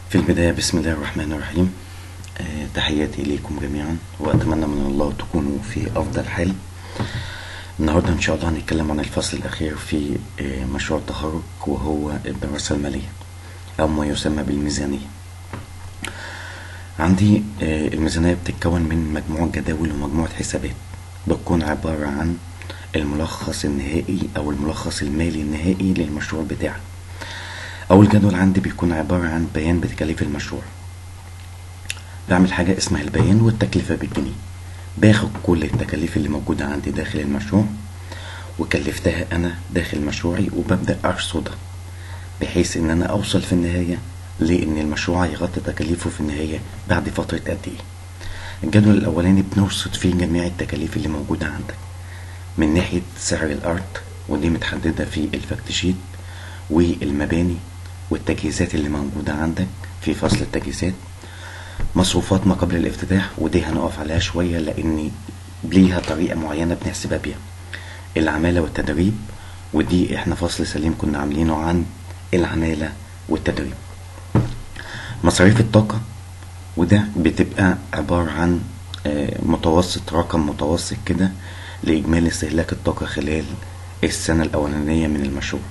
في البداية بسم الله الرحمن الرحيم آه، تحياتي إليكم جميعا وأتمنى من الله تكونوا في أفضل حال النهاردة إن شاء الله هنتكلم عن الفصل الأخير في آه، مشروع التخرج وهو الدراسة المالية أو ما يسمى بالميزانية عندي آه، الميزانية بتتكون من مجموعة جداول ومجموعة حسابات بتكون عبارة عن الملخص النهائي أو الملخص المالي النهائي للمشروع بتاعك أول جدول عندي بيكون عبارة عن بيان بتكاليف المشروع بعمل حاجة اسمها البيان والتكلفة بالجنيه باخد كل التكاليف اللي موجودة عندي داخل المشروع وكلفتها أنا داخل مشروعي وببدأ أرصدها بحيث إن أنا أوصل في النهاية لأن المشروع يغطي تكاليفه في النهاية بعد فترة قد إيه الجدول الأولاني بنرصد فيه جميع التكاليف اللي موجودة عندك من ناحية سعر الأرض ودي متحددة في الفاكت شيت والمباني والتجهيزات اللي موجودة عندك في فصل التجهيزات مصروفات ما قبل الافتتاح ودي هنقف عليها شوية لأن ليها طريقة معينة بنحسبها بيها العمالة والتدريب ودي احنا فصل سليم كنا عاملينه عن العمالة والتدريب مصاريف الطاقة وده بتبقى عبارة عن آه، متوسط رقم متوسط كده لإجمالي استهلاك الطاقة خلال السنة الأولانية من المشروع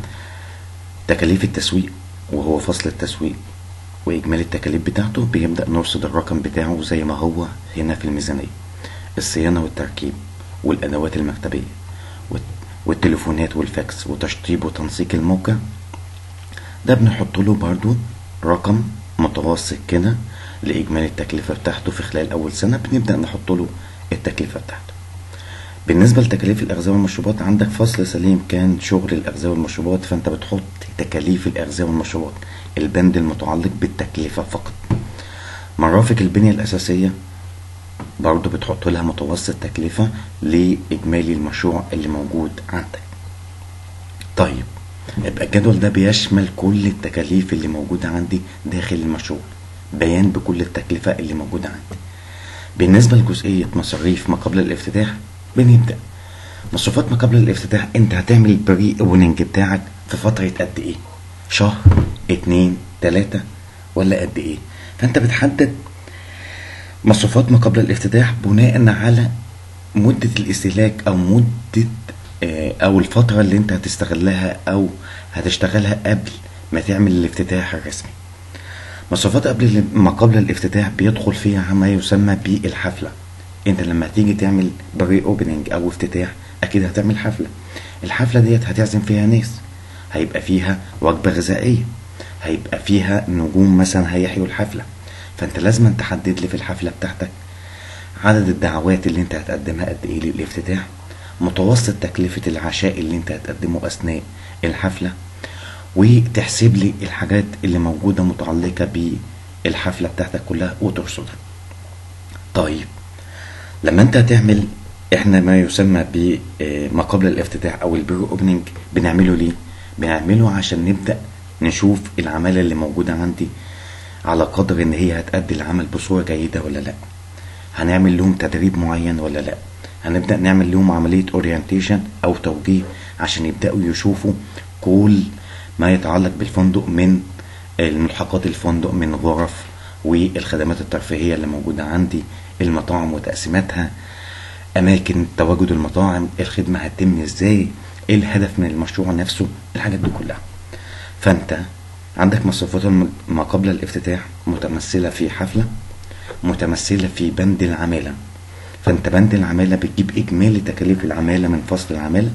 تكاليف التسويق وهو فصل التسويق وإجمالي التكاليف بتاعته بيبدأ نرصد الرقم بتاعه زي ما هو هنا في الميزانية الصيانة والتركيب والأدوات المكتبية والت- والتليفونات والفاكس وتشطيب وتنسيق الموقع ده بنحط له برضو رقم متوسط كده لإجمالي التكلفة بتاعته في خلال أول سنة بنبدأ نحط له التكلفة بتاعته بالنسبة لتكاليف الأغذية والمشروبات عندك فصل سليم كان شغل الأغذية والمشروبات فأنت بتحط تكاليف الأغذية والمشروبات البند المتعلق بالتكلفة فقط مرافق البنية الأساسية برضو بتحط لها متوسط تكلفة لإجمالي المشروع اللي موجود عندك طيب يبقى الجدول ده بيشمل كل التكاليف اللي موجودة عندي داخل المشروع بيان بكل التكلفة اللي موجودة عندي بالنسبة لجزئية مصاريف ما قبل الافتتاح بنبدأ مصروفات ما قبل الافتتاح انت هتعمل البري اوبننج بتاعك في فترة قد ايه شهر اتنين تلاتة ولا قد ايه فانت بتحدد مصروفات ما قبل الافتتاح بناء على مدة الاستهلاك او مدة آه، او الفترة اللي انت هتستغلها او هتشتغلها قبل ما تعمل الافتتاح الرسمي مصروفات قبل ما قبل الافتتاح بيدخل فيها ما يسمى بالحفلة انت لما تيجي تعمل بري اوبننج او افتتاح اكيد هتعمل حفلة الحفلة ديت هتعزم فيها ناس هيبقى فيها وجبة غذائية هيبقى فيها نجوم مثلا هيحيوا الحفلة فانت لازم تحدد لي في الحفلة بتاعتك عدد الدعوات اللي انت هتقدمها قد ايه للافتتاح متوسط تكلفة العشاء اللي انت هتقدمه اثناء الحفلة وتحسب لي الحاجات اللي موجودة متعلقة بالحفلة بتاعتك كلها وترصدها طيب لما انت هتعمل احنا ما يسمى بما قبل الافتتاح او البرو اوبننج بنعمله ليه بنعمله عشان نبدأ نشوف العمالة اللي موجودة عندي على قدر ان هي هتأدي العمل بصورة جيدة ولا لا هنعمل لهم تدريب معين ولا لا هنبدأ نعمل لهم عملية اورينتيشن او توجيه عشان يبدأوا يشوفوا كل ما يتعلق بالفندق من الملحقات الفندق من غرف والخدمات الترفيهية اللي موجودة عندي المطاعم وتقسيماتها أماكن تواجد المطاعم الخدمة هتتم إزاي إيه الهدف من المشروع نفسه الحاجات دي كلها فأنت عندك مصروفات الم- ما قبل الافتتاح متمثلة في حفلة متمثلة في بند العمالة فأنت بند العمالة بتجيب إجمالي تكاليف العمالة من فصل العمالة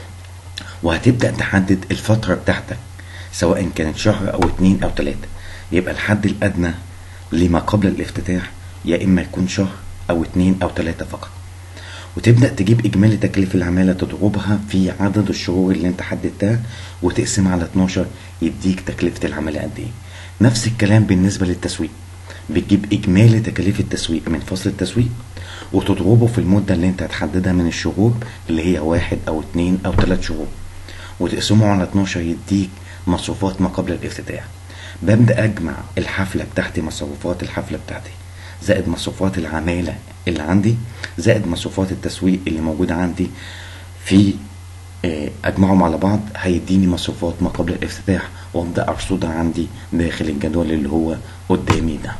وهتبدأ تحدد الفترة بتاعتك سواء كانت شهر أو اتنين أو تلاتة يبقى الحد الأدنى لما قبل الافتتاح يا إما يكون شهر أو اتنين أو تلاتة فقط وتبدأ تجيب إجمالي تكاليف العمالة تضربها في عدد الشهور اللي أنت حددتها وتقسمها على 12 يديك تكلفة العمالة قد إيه نفس الكلام بالنسبة للتسويق بتجيب إجمالي تكاليف التسويق من فصل التسويق وتضربه في المدة اللي أنت هتحددها من الشهور اللي هي واحد أو اتنين أو تلات شهور وتقسمه على 12 يديك مصروفات ما قبل الافتتاح ببدأ أجمع الحفلة بتاعتي مصروفات الحفلة بتاعتي زائد مصروفات العمالة اللي عندي زائد مصروفات التسويق اللي موجودة عندي في آه، أجمعهم على بعض هيديني مصروفات ما قبل الافتتاح وابدا ارصدها عندي داخل الجدول اللي هو قدامي ده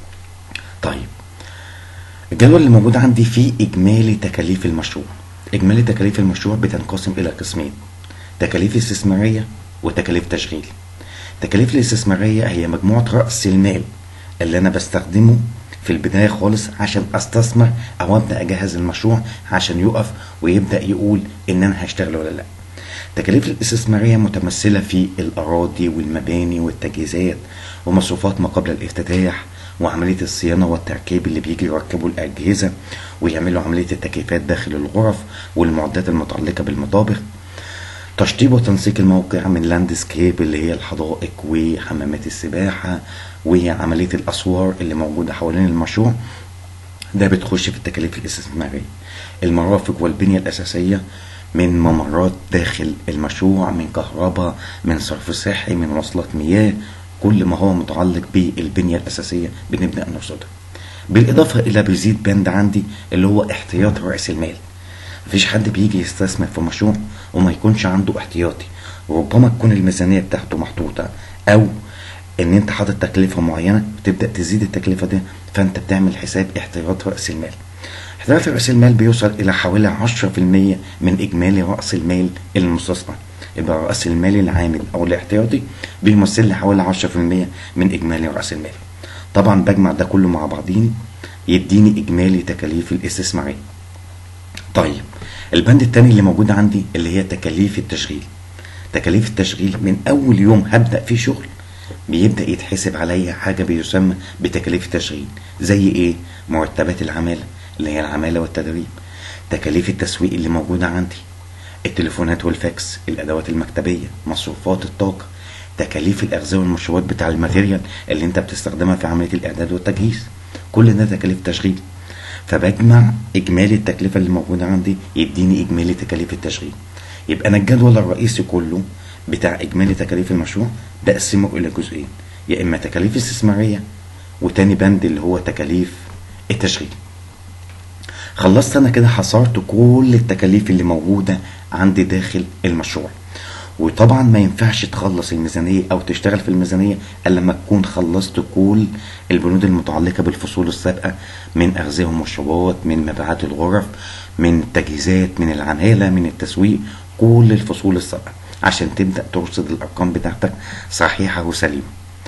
طيب الجدول اللي موجود عندي فيه اجمالي تكاليف المشروع اجمالي تكاليف المشروع بتنقسم الى قسمين تكاليف استثماريه وتكاليف تشغيل التكاليف الاستثماريه هي مجموعه راس المال اللي انا بستخدمه في البدايه خالص عشان استثمر او ابدا اجهز المشروع عشان يقف ويبدا يقول ان انا هشتغل ولا لا التكاليف الاستثماريه متمثله في الاراضي والمباني والتجهيزات ومصروفات ما قبل الافتتاح وعمليه الصيانه والتركيب اللي بيجي يركبوا الاجهزه ويعملوا عمليه التكييفات داخل الغرف والمعدات المتعلقه بالمطابخ تشطيب وتنسيق الموقع من لاندسكيب اللي هي الحدائق وحمامات السباحة وعملية الأسوار اللي موجودة حوالين المشروع ده بتخش في التكاليف الاستثمارية المرافق والبنية الأساسية من ممرات داخل المشروع من كهرباء من صرف صحي من وصلات مياه كل ما هو متعلق بالبنية الأساسية بنبدأ نرصدها بالإضافة إلى بيزيد بند عندي اللي هو احتياط رأس المال مفيش حد بيجي يستثمر في مشروع وما يكونش عنده احتياطي ربما تكون الميزانيه بتاعته محطوطه او ان انت حاطط تكلفه معينه بتبدا تزيد التكلفه دي فانت بتعمل حساب احتياط راس المال احتياط راس المال بيوصل الى حوالي 10% من اجمالي راس المال المستثمر يبقى راس المال العامل او الاحتياطي بيمثل لي حوالي 10% من اجمالي راس المال طبعا بجمع ده كله مع بعضين يديني اجمالي تكاليف الاستثماريه طيب البند التاني اللي موجود عندي اللي هي تكاليف التشغيل تكاليف التشغيل من اول يوم هبدا فيه شغل بيبدا يتحسب عليا حاجه بيسمى بتكاليف التشغيل زي ايه مرتبات العماله اللي هي العماله والتدريب تكاليف التسويق اللي موجوده عندي التليفونات والفاكس الادوات المكتبيه مصروفات الطاقه تكاليف الاغذيه والمشروبات بتاع الماتيريال اللي انت بتستخدمها في عمليه الاعداد والتجهيز كل ده تكاليف تشغيل فبجمع اجمالي التكلفه اللي موجوده عندي يديني اجمالي تكاليف التشغيل يبقى انا الجدول الرئيسي كله بتاع اجمالي تكاليف المشروع بقسمه الى جزئين يا اما تكاليف استثماريه وتاني بند اللي هو تكاليف التشغيل خلصت انا كده حصرت كل التكاليف اللي موجوده عندي داخل المشروع وطبعا ما ينفعش تخلص الميزانية أو تشتغل في الميزانية إلا لما تكون خلصت كل البنود المتعلقة بالفصول السابقة من أغذية ومشروبات من مبيعات الغرف من تجهيزات من العمالة من التسويق كل الفصول السابقة عشان تبدأ ترصد الأرقام بتاعتك صحيحة وسليمة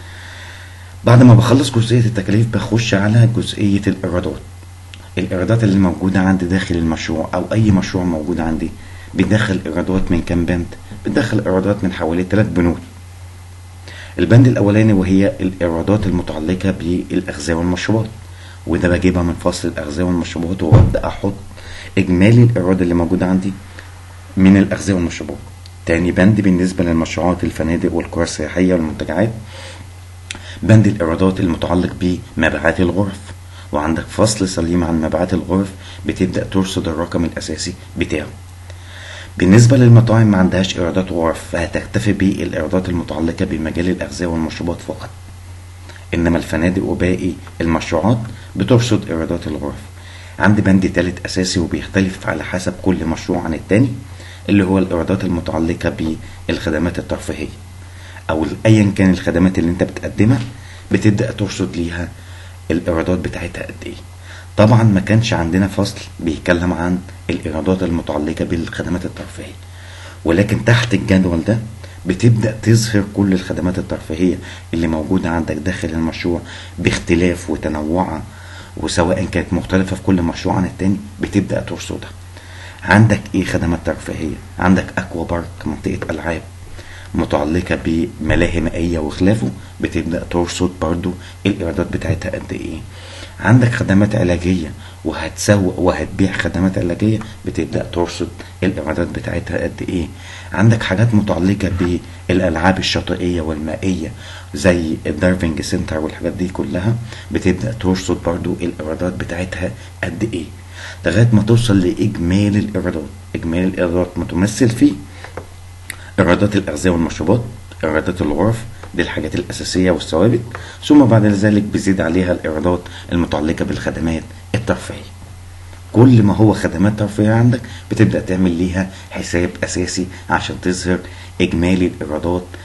بعد ما بخلص جزئية التكاليف بخش على جزئية الإيرادات الإيرادات اللي موجودة عندي داخل المشروع أو أي مشروع موجود عندي بيدخل إيرادات من كام بند بتدخل ايرادات من حوالي ثلاث بنود البند الاولاني وهي الايرادات المتعلقه بالاغذيه والمشروبات وده بجيبها من فصل الاغذيه والمشروبات وابدا احط اجمالي الايراد اللي موجود عندي من الاغذيه والمشروبات تاني بند بالنسبه للمشروعات الفنادق والقرى السياحيه والمنتجعات بند الايرادات المتعلق بمبيعات الغرف وعندك فصل سليم عن مبيعات الغرف بتبدا ترصد الرقم الاساسي بتاعه بالنسبة للمطاعم ما عندهاش إيرادات غرف فهتكتفي بالإيرادات المتعلقة بمجال الأغذية والمشروبات فقط إنما الفنادق وباقي المشروعات بترصد إيرادات الغرف عندي بند تالت أساسي وبيختلف على حسب كل مشروع عن التاني اللي هو الإيرادات المتعلقة بالخدمات الترفيهية أو أيا كان الخدمات اللي أنت بتقدمها بتبدأ ترصد ليها الإيرادات بتاعتها قد إيه طبعا ما كانش عندنا فصل بيتكلم عن الايرادات المتعلقه بالخدمات الترفيهيه ولكن تحت الجدول ده بتبدا تظهر كل الخدمات الترفيهيه اللي موجوده عندك داخل المشروع باختلاف وتنوعها وسواء كانت مختلفه في كل مشروع عن التاني بتبدا ترصدها عندك ايه خدمات ترفيهيه عندك اكوا بارك منطقه العاب متعلقة بملاهي مائية وخلافه بتبدأ ترصد برضو الإيرادات بتاعتها قد إيه عندك خدمات علاجية وهتسوق وهتبيع خدمات علاجية بتبدأ ترصد الإيرادات بتاعتها قد إيه عندك حاجات متعلقة بالألعاب الشاطئية والمائية زي الدايفنج سنتر والحاجات دي كلها بتبدأ ترصد برضو الإيرادات بتاعتها قد إيه لغاية ما توصل لإجمالي الإيرادات إجمالي الإيرادات متمثل فيه إيرادات الأغذية والمشروبات إيرادات الغرف دي الحاجات الأساسية والثوابت ثم بعد ذلك بيزيد عليها الإيرادات المتعلقة بالخدمات الترفيهية كل ما هو خدمات ترفيهية عندك بتبدأ تعمل ليها حساب أساسي عشان تظهر إجمالي الإيرادات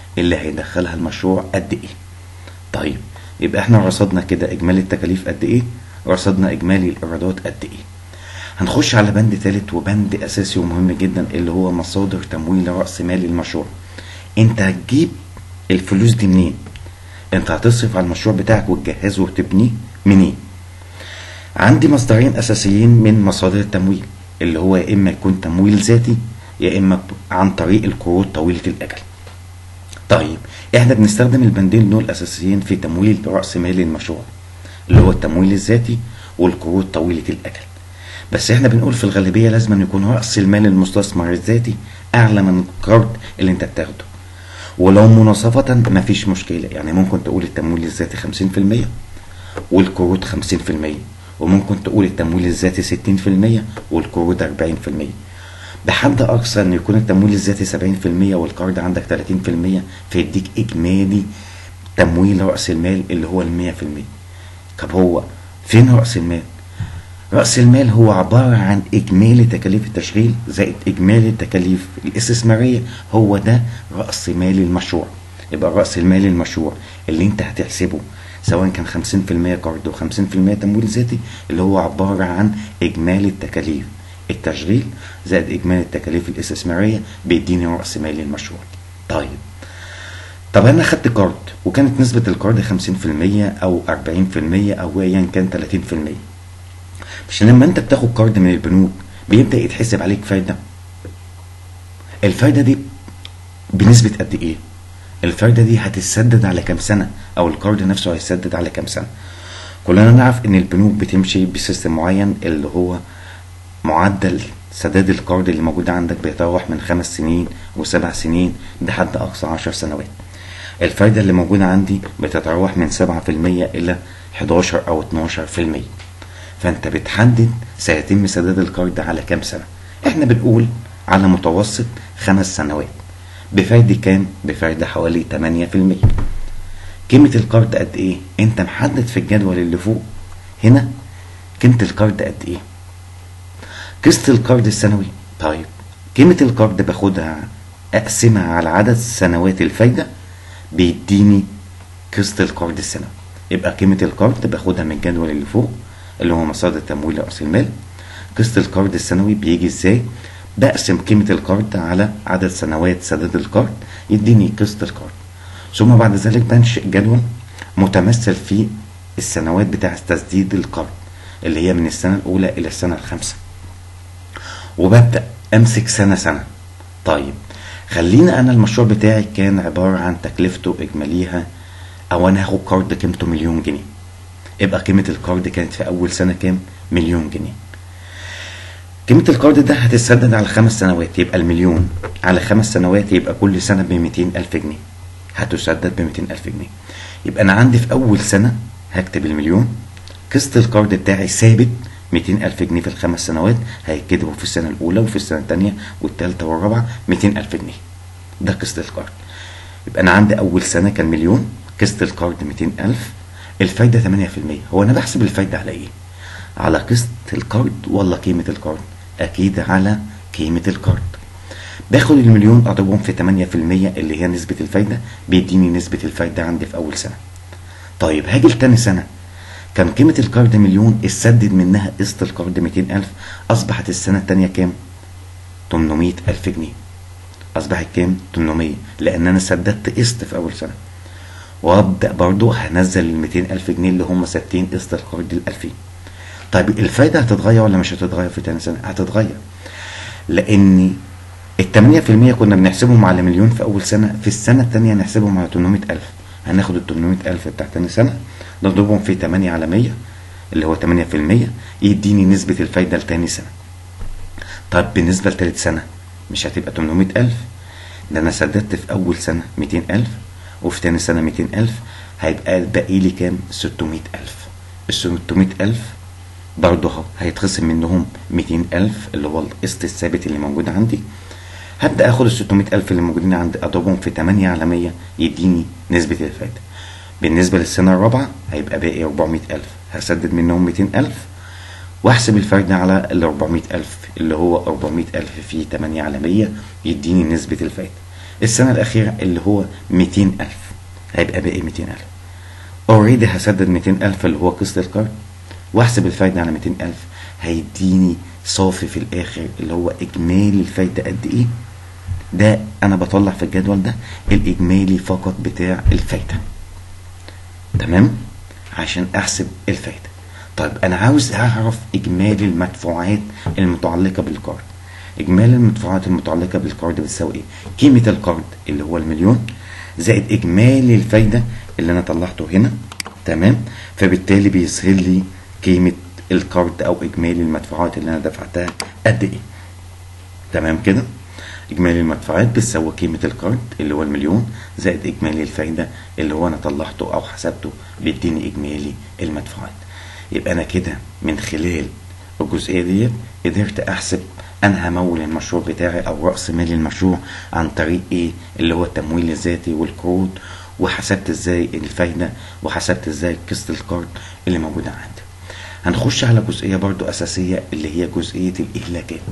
اللي هيدخلها المشروع قد ايه طيب يبقى احنا رصدنا كده اجمالي التكاليف قد ايه رصدنا اجمالي الايرادات قد ايه هنخش على بند ثالث وبند اساسي ومهم جدا اللي هو مصادر تمويل راس مال المشروع انت هتجيب الفلوس دي منين انت هتصرف على المشروع بتاعك وتجهزه وتبنيه منين عندي مصدرين اساسيين من مصادر التمويل اللي هو يا اما يكون تمويل ذاتي يا اما عن طريق القروض طويله الاجل طيب احنا بنستخدم البندين دول اساسيين في تمويل راس مال المشروع اللي هو التمويل الذاتي والقروض طويله الاجل بس احنا بنقول في الغالبيه لازم أن يكون راس المال المستثمر الذاتي اعلى من القرض اللي انت بتاخده ولو مناصفة مفيش مشكلة يعني ممكن تقول التمويل الذاتي 50% والقروض 50% وممكن تقول التمويل الذاتي 60% والقروض 40% بحد أقصى إن يكون التمويل الذاتي 70% والقرض عندك 30% فيديك إجمالي تمويل رأس المال اللي هو ال 100% طب هو فين رأس المال؟ رأس المال هو عبارة عن إجمالي تكاليف التشغيل زائد إجمالي التكاليف الاستثمارية هو ده رأس مال المشروع يبقى رأس المال المشروع اللي أنت هتحسبه سواء كان 50% قرض و50% تمويل ذاتي اللي هو عبارة عن إجمالي التكاليف التشغيل زائد إجمالي التكاليف الاستثمارية بيديني رأس مال المشروع طيب طب أنا خدت قرض وكانت نسبة القرض 50% أو 40% أو أيا كان 30% مش لما انت بتاخد قرض من البنوك بيبدا يتحسب عليك فايده الفايده دي بنسبه قد ايه الفايده دي هتتسدد على كام سنه او القرض نفسه هيتسدد على كام سنه كلنا نعرف ان البنوك بتمشي بسيستم معين اللي هو معدل سداد القرض اللي موجود عندك بيتراوح من خمس سنين وسبع سنين لحد اقصى عشر سنوات الفايدة اللي موجودة عندي بتتراوح من سبعة في المية إلى 11 أو 12 في المية فانت بتحدد سيتم سداد القرض على كام سنه احنا بنقول على متوسط خمس سنوات بفايدة كام بفايدة حوالي 8% قيمة القرض قد ايه انت محدد في الجدول اللي فوق هنا قيمة القرض قد ايه قسط القرض السنوي طيب قيمة القرض باخدها اقسمها على عدد سنوات الفايدة بيديني قسط القرض السنوي يبقى قيمة القرض باخدها من الجدول اللي فوق اللي هو مصادر تمويل رأس المال قسط القرض السنوي بيجي ازاي بقسم قيمة القرض على عدد سنوات سداد القرض يديني قسط القرض ثم بعد ذلك بنشئ جدول متمثل في السنوات بتاع تسديد القرض اللي هي من السنة الأولى إلى السنة الخامسة وببدأ أمسك سنة سنة طيب خلينا أنا المشروع بتاعي كان عبارة عن تكلفته إجماليها أو أنا هاخد قرض قيمته مليون جنيه يبقى قيمة القرض كانت في أول سنة كام؟ مليون جنيه. قيمة القرض ده هتتسدد على خمس سنوات يبقى المليون على خمس سنوات يبقى كل سنة ب ألف جنيه. هتسدد ب ألف جنيه. يبقى أنا عندي في أول سنة هكتب المليون قسط القرض بتاعي ثابت 200 ألف جنيه في الخمس سنوات هيتكتبوا في السنة الأولى وفي السنة الثانية والثالثة والرابعة 200 ألف جنيه ده قسط القرض يبقى أنا عندي أول سنة كان مليون قسط القرض 200 ألف الفايدة 8% هو أنا بحسب الفايدة على إيه؟ على قسط القرض ولا قيمة القرض؟ أكيد على قيمة القرض باخد المليون أضربهم في 8% اللي هي نسبة الفايدة بيديني نسبة الفايدة عندي في أول سنة طيب هاجي لتاني سنة كان قيمة القرض مليون اتسدد منها قسط القرض 200 ألف أصبحت السنة التانية كام؟ 800 ألف جنيه أصبحت كام؟ 800 لأن أنا سددت قسط في أول سنة وابدا برضو هنزل ال 200 الف جنيه اللي هم ثابتين قسط القرض ال 2000 طيب الفايده هتتغير ولا مش هتتغير في تاني سنه هتتغير لان ال 8% كنا بنحسبهم على مليون في اول سنه في السنه الثانيه هنحسبهم على 800 الف هناخد ال 800 الف بتاع تاني سنه نضربهم في 8 على 100 اللي هو 8% يديني نسبه الفايده لتاني سنه طب بالنسبه لتالت سنه مش هتبقى 800 الف ده انا سددت في اول سنه 200 الف وفي تاني سنة ميتين ألف هيبقى باقي لي كام ستمية ألف الستمية ألف برضه اهو هيتخصم منهم ميتين ألف اللي هو القسط الثابت اللي موجود عندي هبدأ اخد الستمية ألف اللي موجودين عندي اضربهم في تمانية على مية يديني نسبة الفايدة بالنسبة للسنة الرابعة هيبقى باقي أربعمية ألف هسدد منهم ميتين ألف واحسب الفايدة على ال ألف اللي هو أربعمية ألف في تمانية على مية يديني نسبة الفايدة السنة الأخيرة اللي هو 200000 هيبقى باقي 200000 اوريدي هسدد 200000 اللي هو قسط القرض واحسب الفايدة على 200000 هيديني صافي في الآخر اللي هو إجمالي الفايدة قد إيه ده أنا بطلع في الجدول ده الإجمالي فقط بتاع الفايدة تمام عشان أحسب الفايدة طيب أنا عاوز أعرف إجمالي المدفوعات المتعلقة بالقرض إجمالي المدفوعات المتعلقة بالقرض بتساوي إيه؟ قيمة القرض اللي هو المليون زائد إجمالي الفايدة اللي أنا طلعته هنا تمام فبالتالي بيظهر لي قيمة القرض أو إجمالي المدفوعات اللي أنا دفعتها قد إيه تمام كده إجمالي المدفوعات بتساوي قيمة القرض اللي هو المليون زائد إجمالي الفايدة اللي هو أنا طلعته أو حسبته بيديني إجمالي المدفوعات يبقى أنا كده من خلال الجزئية ديت قدرت أحسب أنا همول المشروع بتاعي أو رأس مال المشروع عن طريق إيه اللي هو التمويل الذاتي والقروض وحسبت إزاي الفايدة وحسبت إزاي قسط القرض اللي موجودة عندي هنخش على جزئية برضو أساسية اللي هي جزئية الإهلاكات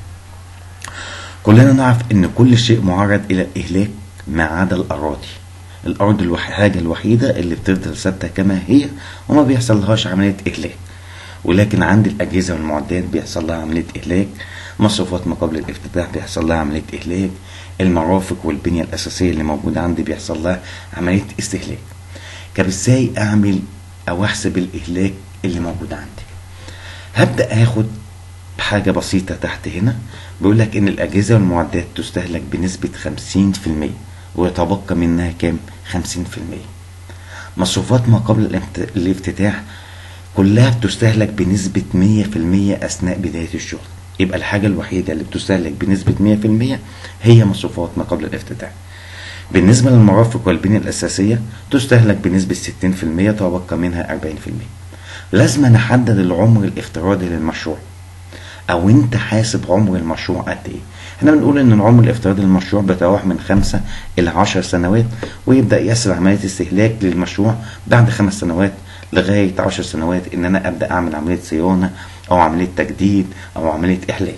كلنا نعرف ان كل شيء معرض الى الاهلاك ما عدا الاراضي الارض الحاجة الوحيدة اللي بتفضل ثابتة كما هي وما بيحصل لهاش عملية اهلاك ولكن عند الاجهزة والمعدات بيحصل لها عملية اهلاك مصروفات ما قبل الافتتاح بيحصل لها عملية اهلاك المرافق والبنية الاساسية اللي موجودة عندي بيحصل لها عملية استهلاك طب ازاي اعمل او احسب الاهلاك اللي موجود عندي هبدأ اخد حاجة بسيطة تحت هنا بيقول لك إن الأجهزة والمعدات تستهلك بنسبة 50% ويتبقى منها كام؟ 50% مصروفات ما قبل الافتتاح كلها بتستهلك بنسبة 100% أثناء بداية الشغل يبقى الحاجة الوحيدة اللي بتستهلك بنسبة 100% هي مصروفات ما قبل الافتتاح بالنسبة للمرافق والبنية الأساسية تستهلك بنسبة 60% تبقى منها 40% لازم نحدد العمر الافتراضي للمشروع او انت حاسب عمر المشروع قد ايه احنا بنقول ان العمر الافتراضي للمشروع بيتراوح من خمسة الى عشر سنوات ويبدا يسر عمليه استهلاك للمشروع بعد خمس سنوات لغايه عشر سنوات ان انا ابدا اعمل عمليه صيانه او عمليه تجديد او عمليه احلال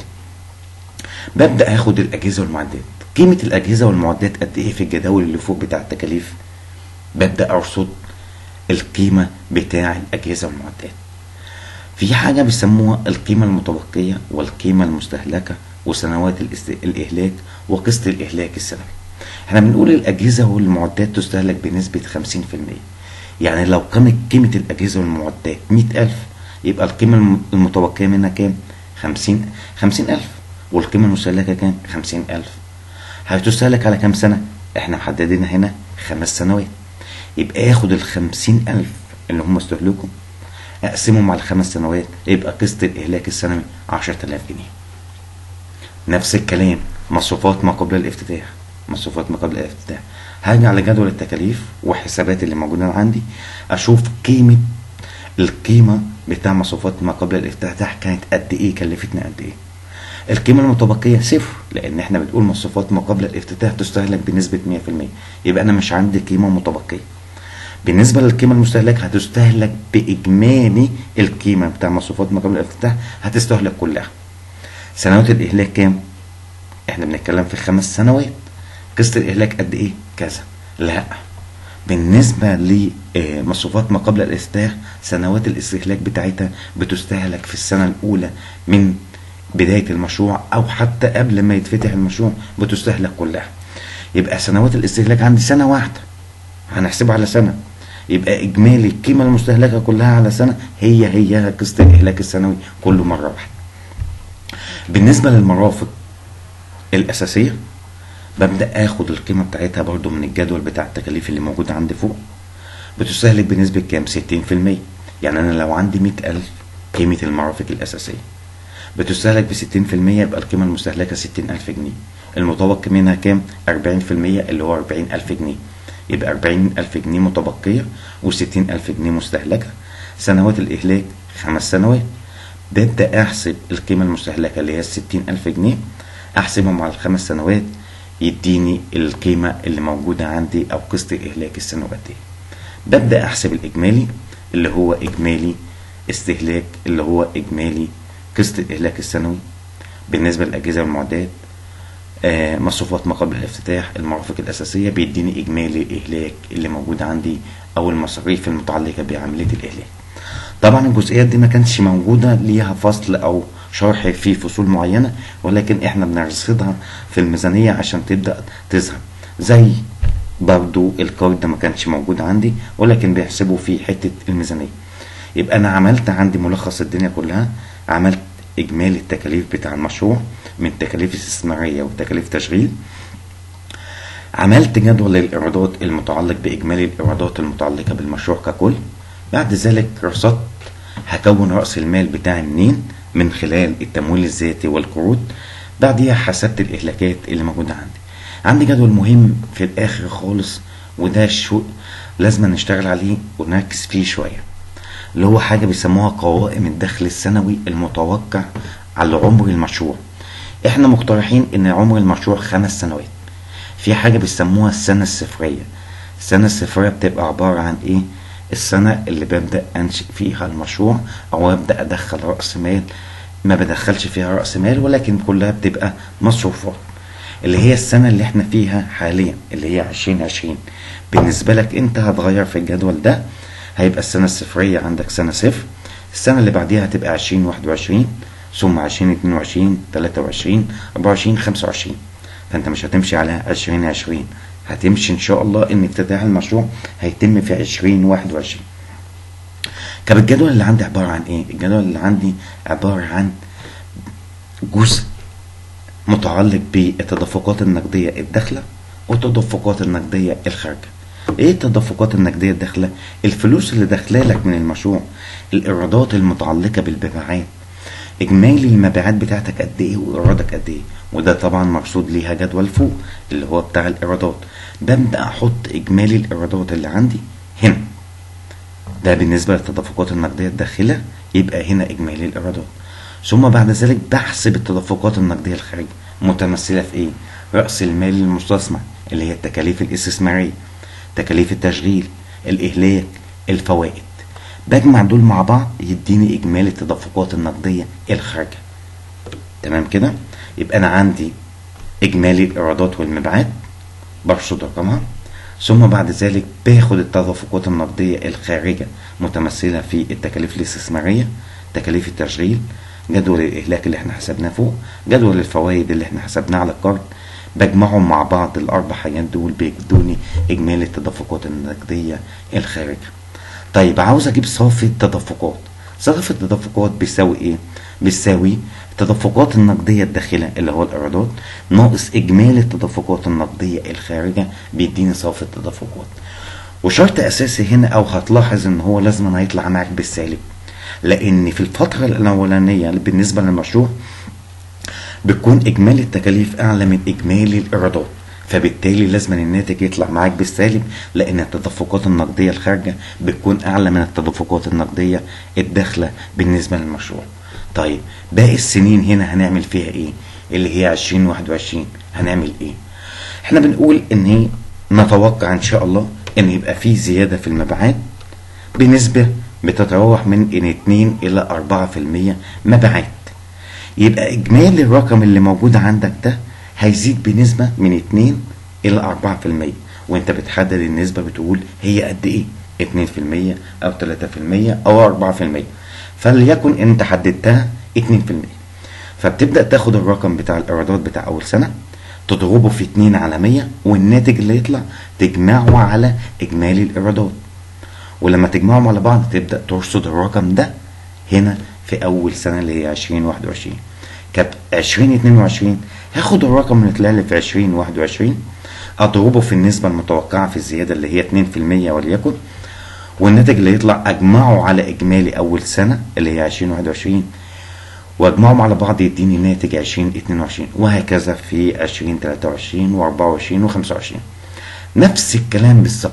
ببدا اخد الاجهزه والمعدات قيمه الاجهزه والمعدات قد ايه في الجداول اللي فوق بتاع التكاليف ببدا ارصد القيمه بتاع الاجهزه والمعدات في حاجة بيسموها القيمة المتبقية والقيمة المستهلكة وسنوات الاست... الإهلاك وقسط الإهلاك السنوي احنا بنقول الأجهزة والمعدات تستهلك بنسبة 50% يعني لو كانت قيمة الأجهزة والمعدات 100000 يبقى القيمة المتبقية منها كام؟ 50 50000 والقيمة المستهلكة كام؟ 50000 هتستهلك على كام سنة؟ احنا محددين هنا خمس سنوات يبقى ياخد ال 50000 اللي هم استهلكوا اقسمهم على خمس سنوات يبقى قسط الاهلاك السنوي 10000 جنيه نفس الكلام مصروفات ما قبل الافتتاح مصروفات ما قبل الافتتاح هاجي على جدول التكاليف والحسابات اللي موجوده عندي اشوف قيمه القيمه بتاع مصروفات ما قبل الافتتاح كانت قد ايه كلفتنا قد ايه القيمه المتبقيه صفر لان احنا بنقول مصروفات ما قبل الافتتاح تستهلك بنسبه 100% يبقى انا مش عندي قيمه متبقيه بالنسبة للقيمة المستهلكة هتستهلك بإجمالي القيمة بتاع مصروفات ما قبل الافتتاح هتستهلك كلها سنوات الإهلاك كام؟ احنا بنتكلم في خمس سنوات قسط الإهلاك قد إيه؟ كذا لا بالنسبة لمصروفات ما قبل الافتتاح سنوات الاستهلاك بتاعتها بتستهلك في السنة الأولى من بداية المشروع أو حتى قبل ما يتفتح المشروع بتستهلك كلها يبقى سنوات الاستهلاك عندي سنة واحدة هنحسبها على سنة يبقى إجمالي القيمة المستهلكة كلها على سنة هي هي قسط الإهلاك السنوي كله مرة واحدة بالنسبة للمرافق الأساسية ببدأ آخد القيمة بتاعتها برضو من الجدول بتاع التكاليف اللي موجود عندي فوق بتستهلك بنسبة كام؟ 60% يعني أنا لو عندي 100000 قيمة المرافق الأساسية بتستهلك ب 60% يبقى القيمة المستهلكة 60000 جنيه المتبقي منها كام؟ 40% اللي هو 40000 جنيه يبقى 40000 جنيه متبقية و60000 جنيه مستهلكة سنوات الإهلاك خمس سنوات ببدأ أحسب القيمة المستهلكة اللي هي 60000 جنيه أحسبهم على الخمس سنوات يديني القيمة اللي موجودة عندي أو قسط الإهلاك السنوات دي ببدأ أحسب الإجمالي اللي هو إجمالي استهلاك اللي هو إجمالي قسط الإهلاك السنوي بالنسبة للأجهزة والمعدات آه، مصروفات ما قبل الافتتاح المرافق الأساسية بيديني إجمالي الإهلاك اللي موجود عندي أو المصاريف المتعلقة بعملية الإهلاك طبعا الجزئيات دي ما كانتش موجودة ليها فصل أو شرح في فصول معينة ولكن احنا بنرصدها في الميزانية عشان تبدأ تظهر زي برضو الكارد ده ما كانش موجود عندي ولكن بيحسبوا في حتة الميزانية يبقى أنا عملت عندي ملخص الدنيا كلها عملت إجمالي التكاليف بتاع المشروع من تكاليف استثمارية وتكاليف تشغيل عملت جدول الإيرادات المتعلق بإجمالي الإيرادات المتعلقة بالمشروع ككل بعد ذلك رصدت هكون رأس المال بتاعي منين من خلال التمويل الذاتي والقروض بعديها حسبت الإهلاكات اللي موجودة عندي عندي جدول مهم في الآخر خالص وده شو لازم نشتغل عليه ونركز فيه شوية اللي هو حاجة بيسموها قوائم الدخل السنوي المتوقع على عمر المشروع احنا مقترحين ان عمر المشروع خمس سنوات في حاجة بيسموها السنة الصفرية السنة الصفرية بتبقى عبارة عن ايه السنة اللي ببدأ أنشئ فيها المشروع أو أبدأ أدخل رأس مال ما بدخلش فيها رأس مال ولكن كلها بتبقى مصروفات اللي هي السنة اللي احنا فيها حاليا اللي هي عشرين عشرين بالنسبة لك انت هتغير في الجدول ده هيبقى السنة الصفرية عندك سنة صفر السنة اللي بعديها هتبقى عشرين واحد وعشرين ثم عشرين اتنين وعشرين تلاتة وعشرين أربعة وعشرين خمسة وعشرين فأنت مش هتمشي على عشرين عشرين هتمشي إن شاء الله إن افتتاح المشروع هيتم في عشرين واحد وعشرين طب الجدول اللي عندي عبارة عن إيه؟ الجدول اللي عندي عبارة عن جزء متعلق بالتدفقات النقدية الداخلة والتدفقات النقدية الخارجة ايه التدفقات النقدية الداخلة الفلوس اللي داخله لك من المشروع الايرادات المتعلقة بالمبيعات اجمالي المبيعات بتاعتك قد ايه وايرادك قد ايه وده طبعا مرصود ليها جدول فوق اللي هو بتاع الايرادات ببدا احط اجمالي الايرادات اللي عندي هنا ده بالنسبة للتدفقات النقدية الداخلة يبقى هنا إجمالي الإيرادات ثم بعد ذلك بحسب التدفقات النقدية الخارجية متمثلة في إيه؟ رأس المال المستثمر اللي هي التكاليف الاستثمارية تكاليف التشغيل الإهلاك الفوائد بجمع دول مع بعض يديني إجمالي التدفقات النقدية الخارجة تمام كده؟ يبقى أنا عندي إجمالي الإيرادات والمبيعات برصد رقمها ثم بعد ذلك باخد التدفقات النقدية الخارجة متمثلة في التكاليف الاستثمارية تكاليف التشغيل جدول الإهلاك اللي احنا حسبناه فوق جدول الفوائد اللي احنا حسبناه على القرض بجمعهم مع بعض الأربع حاجات دول بيدوني إجمالي التدفقات النقدية الخارجة طيب عاوز أجيب صافي التدفقات صافي التدفقات بيساوي إيه؟ بيساوي التدفقات النقدية الداخلة اللي هو الإيرادات ناقص إجمالي التدفقات النقدية الخارجة بيديني صافي التدفقات وشرط أساسي هنا أو هتلاحظ إن هو لازم هيطلع معاك بالسالب لأن في الفترة الأولانية بالنسبة للمشروع بتكون إجمالي التكاليف أعلى من إجمالي الإيرادات فبالتالي لازم الناتج يطلع معاك بالسالب لأن التدفقات النقدية الخارجة بتكون أعلى من التدفقات النقدية الداخلة بالنسبة للمشروع طيب باقي السنين هنا هنعمل فيها ايه اللي هي 2021 هنعمل ايه احنا بنقول ان هي نتوقع ان شاء الله ان يبقى في زيادة في المبيعات بنسبة بتتراوح من ان 2 الى 4% مبيعات يبقى اجمالي الرقم اللي موجود عندك ده هيزيد بنسبة من 2 الى 4% وانت بتحدد النسبة بتقول هي قد ايه 2% او 3% او 4% فليكن انت حددتها 2% فبتبدأ تاخد الرقم بتاع الإيرادات بتاع أول سنة تضربه في 2 على 100 والناتج اللي يطلع تجمعه على إجمالي الإيرادات ولما تجمعهم على بعض تبدأ ترصد الرقم ده هنا في أول سنة اللي هي 2021 كانت 2022 هاخد الرقم اللي طلع لي في 2021 أضربه في النسبة المتوقعة في الزيادة اللي هي 2% وليكن والناتج اللي يطلع اجمعه على اجمالي اول سنه اللي هي 2021 واجمعهم على بعض يديني ناتج 2022 وهكذا في 2023 و24 و25 نفس الكلام بالظبط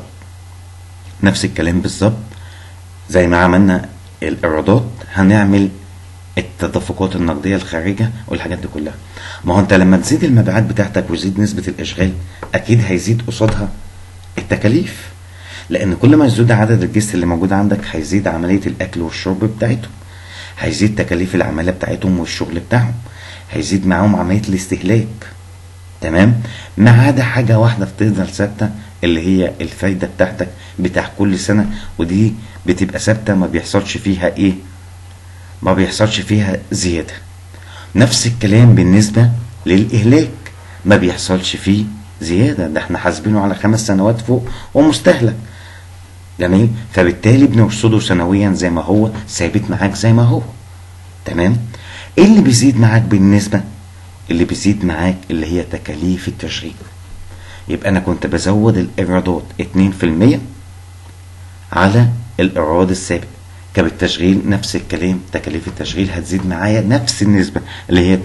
نفس الكلام بالظبط زي ما عملنا الايرادات هنعمل التدفقات النقدية الخارجة والحاجات دي كلها ما هو انت لما تزيد المبيعات بتاعتك ويزيد نسبة الاشغال اكيد هيزيد قصادها التكاليف لان كل ما يزيد عدد الجست اللي موجود عندك هيزيد عمليه الاكل والشرب بتاعتهم هيزيد تكاليف العماله بتاعتهم والشغل بتاعهم هيزيد معاهم عمليه الاستهلاك تمام ما عدا حاجة واحدة بتفضل ثابتة اللي هي الفايدة بتاعتك بتاع كل سنة ودي بتبقى ثابتة ما بيحصلش فيها ايه ما بيحصلش فيها زيادة نفس الكلام بالنسبة للإهلاك ما بيحصلش فيه زيادة ده احنا حاسبينه على خمس سنوات فوق ومستهلك جميل فبالتالي بنرصده سنويا زي ما هو ثابت معاك زي ما هو تمام ايه اللي بيزيد معاك بالنسبة اللي بيزيد معاك اللي هي تكاليف التشغيل يبقى انا كنت بزود الايرادات 2% على الايراد الثابت كان التشغيل نفس الكلام تكاليف التشغيل هتزيد معايا نفس النسبة اللي هي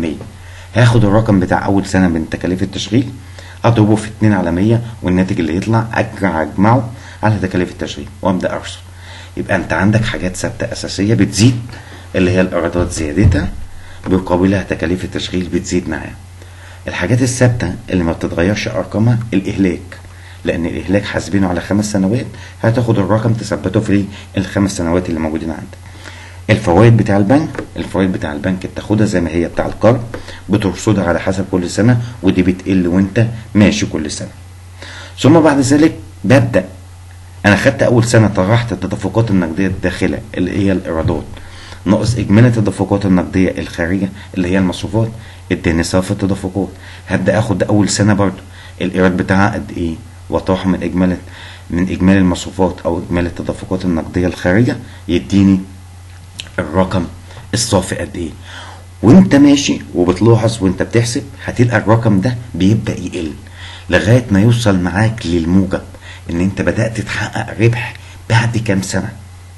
2% هاخد الرقم بتاع اول سنة من تكاليف التشغيل اضربه في 2 على 100 والناتج اللي يطلع ارجع اجمعه على تكاليف التشغيل وابدا ارصد يبقى انت عندك حاجات ثابته اساسيه بتزيد اللي هي الايرادات زيادتها بيقابلها تكاليف التشغيل بتزيد معاها الحاجات الثابته اللي ما بتتغيرش ارقامها الاهلاك لان الاهلاك حاسبينه على خمس سنوات هتاخد الرقم تثبته في الخمس سنوات اللي موجودين عندك الفوائد بتاع البنك الفوائد بتاع البنك بتاخدها زي ما هي بتاع القرض بترصدها على حسب كل سنه ودي بتقل وانت ماشي كل سنه ثم بعد ذلك ببدا انا خدت اول سنه طرحت التدفقات النقديه الداخله اللي هي الايرادات ناقص اجمالي التدفقات النقديه الخارجه اللي هي المصروفات اداني صافي التدفقات هبدا اخد اول سنه برضو الايراد بتاعها قد ايه واطرحه من اجمالي من اجمالي المصروفات او اجمالي التدفقات النقديه الخارجه يديني الرقم الصافي قد ايه وانت ماشي وبتلاحظ وانت بتحسب هتلقى الرقم ده بيبدا يقل لغايه ما يوصل معاك للموجب ان انت بدات تحقق ربح بعد كام سنه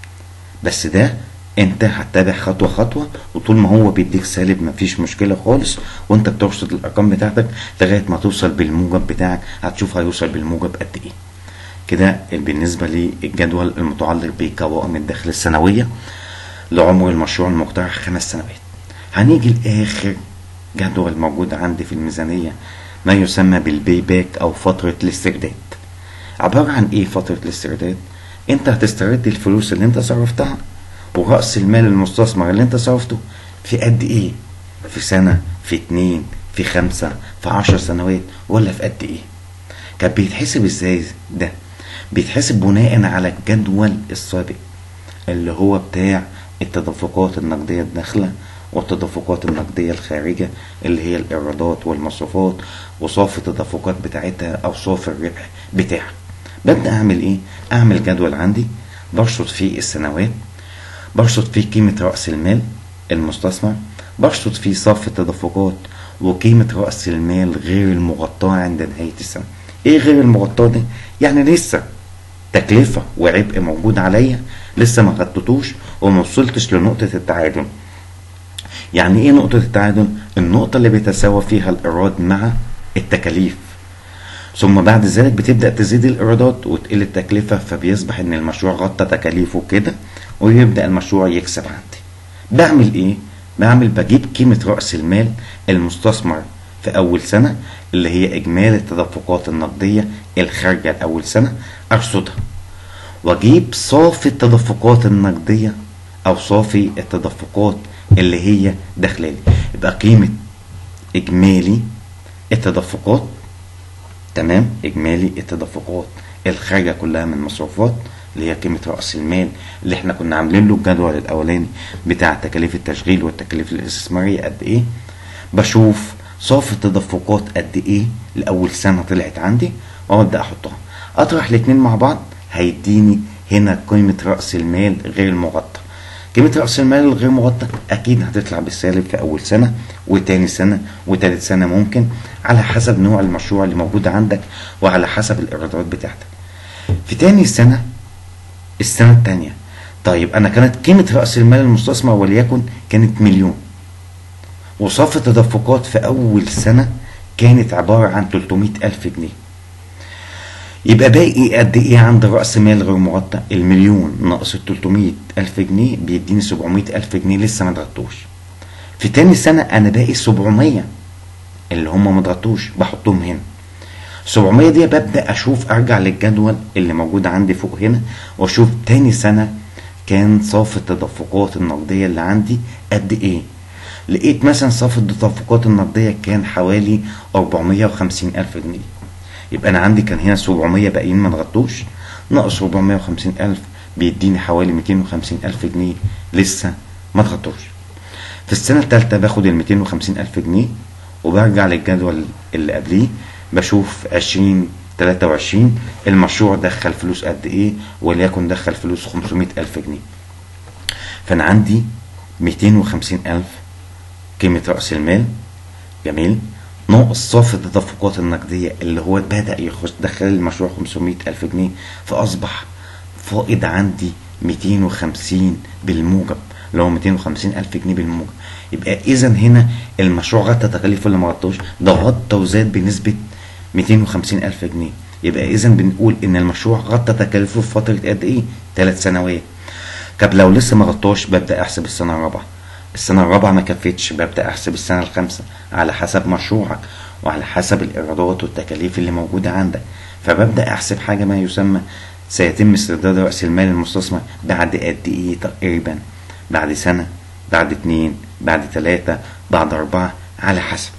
بس ده انت هتتابع خطوه خطوه وطول ما هو بيديك سالب مفيش مشكله خالص وانت بترصد الارقام بتاعتك لغايه ما توصل بالموجب بتاعك هتشوف هيوصل بالموجب قد ايه كده بالنسبه للجدول المتعلق بقوائم الدخل السنويه لعمر المشروع المقترح خمس سنوات هنيجي لاخر جدول موجود عندي في الميزانيه ما يسمى بالبي باك او فتره الاسترداد عبارة عن ايه فترة الاسترداد انت هتسترد الفلوس اللي انت صرفتها ورأس المال المستثمر اللي انت صرفته في قد ايه في سنة في اتنين في خمسة في عشر سنوات ولا في قد ايه كان بيتحسب ازاي ده بيتحسب بناء على الجدول السابق اللي هو بتاع التدفقات النقدية الداخلة والتدفقات النقدية الخارجة اللي هي الإيرادات والمصروفات وصافي التدفقات بتاعتها أو صافي الربح بتاعها ببدأ أعمل إيه؟ أعمل جدول عندي برصد فيه السنوات برصد فيه قيمة رأس المال المستثمر برصد فيه صافي التدفقات وقيمة رأس المال غير المغطاة عند نهاية السنة إيه غير المغطاة دي؟ يعني لسه تكلفة وعبء موجود عليا لسه ما غطيتوش وما وصلتش لنقطة التعادل يعني ايه نقطة التعادل؟ النقطة اللي بيتساوى فيها الإيراد مع التكاليف ثم بعد ذلك بتبدأ تزيد الإيرادات وتقل التكلفة فبيصبح إن المشروع غطى تكاليفه كده ويبدأ المشروع يكسب عندي بعمل إيه؟ بعمل بجيب قيمة رأس المال المستثمر في أول سنة اللي هي إجمالي التدفقات النقدية الخارجة لأول سنة أرصدها وأجيب صافي التدفقات النقدية أو صافي التدفقات اللي هي داخلالي يبقى قيمة إجمالي التدفقات تمام إجمالي التدفقات الخارجة كلها من مصروفات اللي هي قيمة رأس المال اللي احنا كنا عاملين له الجدول الأولاني بتاع تكاليف التشغيل والتكاليف الاستثمارية قد إيه بشوف صافي التدفقات قد إيه لأول سنة طلعت عندي وأبدأ أحطها أطرح الاتنين مع بعض هيديني هنا قيمة رأس المال غير المغطى قيمة رأس المال الغير مغطى أكيد هتطلع بالسالب في أول سنة وتاني سنة وتالت سنة ممكن على حسب نوع المشروع اللي موجود عندك وعلى حسب الإيرادات بتاعتك. في تاني سنة السنة التانية طيب أنا كانت قيمة رأس المال المستثمر وليكن كانت مليون وصافي تدفقات في أول سنة كانت عبارة عن 300 ألف جنيه يبقى باقي قد ايه عند رأس مال غير مغطى المليون ناقص ال 300 ألف جنيه بيديني 700 ألف جنيه لسه ما اتغطوش في تاني سنة أنا باقي 700 اللي هم ما اتغطوش بحطهم هنا 700 دي ببدأ أشوف أرجع للجدول اللي موجود عندي فوق هنا وأشوف تاني سنة كان صافي التدفقات النقدية اللي عندي قد إيه لقيت مثلا صافي التدفقات النقدية كان حوالي 450 ألف جنيه يبقى أنا عندي كان هنا 700 باقيين ما نغطوش ناقص 450 ألف بيديني حوالي 250 ألف جنيه لسه ما تغطوش في السنة التالتة باخد ال 250 ألف جنيه وبرجع للجدول اللي قبليه بشوف 20 23 المشروع دخل فلوس قد ايه وليكن دخل فلوس 500 ألف جنيه فأنا عندي 250 ألف قيمة رأس المال جميل ناقص صافي التدفقات النقدية اللي هو بدأ يخش دخل المشروع 500 ألف جنيه فأصبح فائض عندي 250 بالموجب اللي هو 250 ألف جنيه بالموجب يبقى إذا هنا المشروع غطى تكاليفه اللي ما غطوش ده غطى وزاد بنسبة 250 ألف جنيه يبقى إذا بنقول إن المشروع غطى تكاليفه في فترة قد إيه؟ ثلاث سنوات طب لو لسه ما غطاش ببدأ أحسب السنة الرابعة السنة الرابعة ما كفتش ببدأ أحسب السنة الخامسة على حسب مشروعك وعلى حسب الإيرادات والتكاليف اللي موجودة عندك فببدأ أحسب حاجة ما يسمى سيتم استرداد رأس المال المستثمر بعد قد إيه تقريبا بعد سنة بعد اتنين بعد تلاتة بعد أربعة على حسب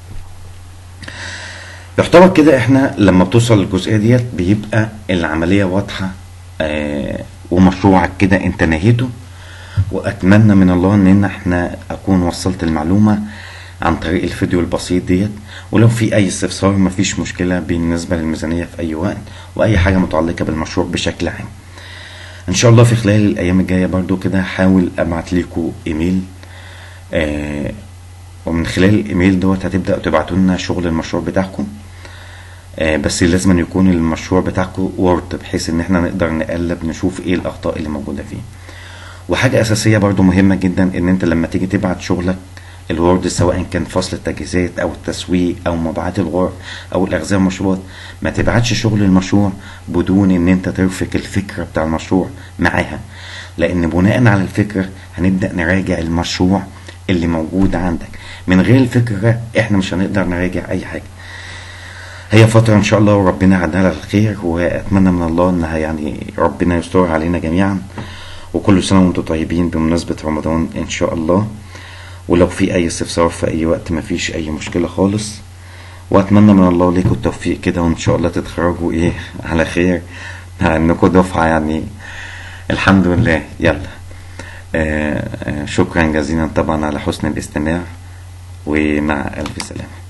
يعتبر كده احنا لما بتوصل للجزئية ديت بيبقى العملية واضحة آه ومشروعك كده انت نهيته واتمنى من الله ان احنا اكون وصلت المعلومة عن طريق الفيديو البسيط ديت ولو في اي استفسار مفيش مشكلة بالنسبة للميزانية في اي وقت واي حاجة متعلقة بالمشروع بشكل عام ان شاء الله في خلال الايام الجاية برضو كده هحاول ابعت لكم ايميل آه ومن خلال الايميل دوت هتبدأ تبعتوا لنا شغل المشروع بتاعكم آه بس لازم يكون المشروع بتاعكم وورد بحيث ان احنا نقدر نقلب نشوف ايه الاخطاء اللي موجودة فيه وحاجة اساسية برضو مهمة جدا ان انت لما تيجي تبعت شغلك الوورد سواء كان فصل التجهيزات او التسويق او مبيعات الغرف او الاغذية والمشروبات ما تبعتش شغل المشروع بدون ان انت ترفق الفكرة بتاع المشروع معاها لان بناء على الفكرة هنبدأ نراجع المشروع اللي موجود عندك من غير الفكرة احنا مش هنقدر نراجع اي حاجة هي فترة ان شاء الله وربنا يعدها على الخير واتمنى من الله انها يعني ربنا يستر علينا جميعا وكل سنة وانتم طيبين بمناسبة رمضان ان شاء الله ولو في اي استفسار في اي وقت مفيش اي مشكلة خالص واتمنى من الله ليكم التوفيق كده وان شاء الله تتخرجوا ايه على خير مع انكم دفعة يعني الحمد لله يلا آه آه شكرا جزيلا طبعا على حسن الاستماع ومع الف سلامه